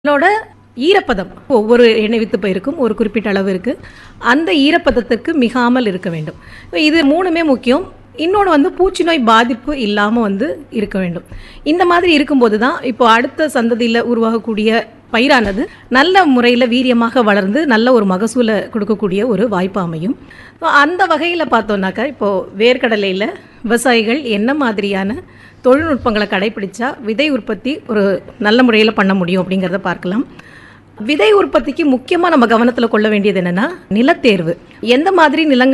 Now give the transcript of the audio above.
அதனோட ஈரப்பதம் ஒவ்வொரு எண்ணெய் வித்து பயிருக்கும் ஒரு குறிப்பிட்ட அளவு இருக்கு அந்த ஈரப்பதத்திற்கு மிகாமல் இருக்க வேண்டும் இது மூணுமே முக்கியம் இன்னொன்று வந்து பூச்சி நோய் பாதிப்பு இல்லாமல் வந்து இருக்க வேண்டும் இந்த மாதிரி இருக்கும்போது தான் இப்போ அடுத்த சந்ததியில் உருவாகக்கூடிய பயிரானது நல்ல முறையில் வீரியமாக வளர்ந்து நல்ல ஒரு மகசூலை கொடுக்கக்கூடிய ஒரு வாய்ப்பு அமையும் So, அந்த வகையில் பார்த்தோம்னாக்கா இப்போது வேர்க்கடலையில் விவசாயிகள் என்ன மாதிரியான தொழில்நுட்பங்களை கடைபிடிச்சா விதை உற்பத்தி ஒரு நல்ல முறையில் பண்ண முடியும் அப்படிங்கிறத பார்க்கலாம் விதை உற்பத்திக்கு முக்கியமாக நம்ம கவனத்தில் கொள்ள வேண்டியது என்னென்னா நிலத்தேர்வு எந்த மாதிரி நிலங்கள்